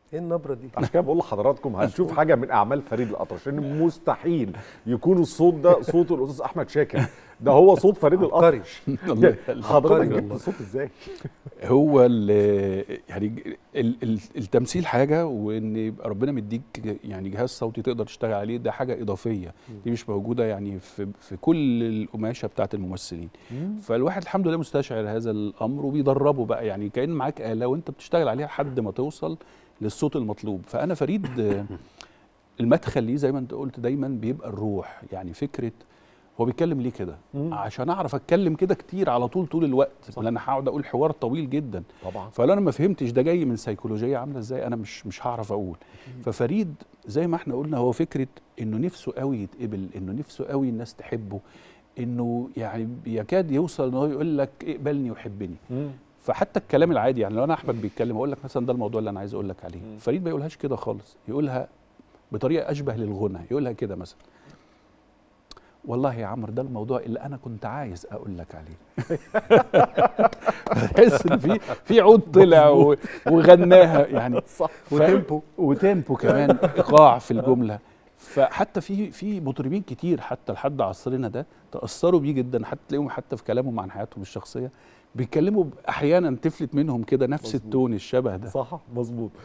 ايه النبره دي عشان كده بقول لحضراتكم هنشوف حاجه من اعمال فريد الاطرش لان مستحيل يكون الصوت ده صوت الاستاذ احمد شاكر ده هو صوت فريد عبقري. الاطرش الله يعني حضرتك عبقري جبت والله. الصوت ازاي هو ال- يعني ال- ال- التمثيل حاجه وان يبقى ربنا مديك يعني جهاز صوتي تقدر تشتغل عليه ده حاجه اضافيه دي مش موجوده يعني في في كل القماشه بتاعت الممثلين فالواحد الحمد لله مستشعر هذا الامر وبيدربه بقى يعني كان معاك اله وانت بتشتغل عليها لحد ما توصل للصوت المطلوب فانا فريد آه، المدخل ليه زي ما انت قلت دايما بيبقى الروح يعني فكره هو بيتكلم ليه كده مم. عشان اعرف اتكلم كده كتير على طول طول الوقت لان انا هقعد اقول حوار طويل جدا طبعا فلو انا ما فهمتش ده جاي من سيكولوجيه عامله ازاي انا مش مش هعرف اقول ففريد زي ما احنا قلنا هو فكره انه نفسه قوي يتقبل انه نفسه قوي الناس تحبه انه يعني يكاد يوصل ان هو يقول لك اقبلني وحبني مم. فحتى الكلام العادي يعني لو انا احمد بيتكلم اقول لك مثلا ده الموضوع اللي انا عايز اقول لك عليه مم. فريد ما يقولهاش كده خالص يقولها بطريقه اشبه للغنى يقولها كده مثلا والله يا عمرو ده الموضوع اللي انا كنت عايز اقول لك عليه تحس ان في في عود طلع و- وغناها يعني صح ف- وتيمبو كمان ايقاع في الجمله فحتى في في مطربين كتير حتى لحد عصرنا ده تاثروا بيه جدا حتى تلاقيهم حتى في كلامهم عن حياتهم الشخصيه بيتكلموا احيانا تفلت منهم كده نفس مظبوط. التون الشبه ده صح مظبوط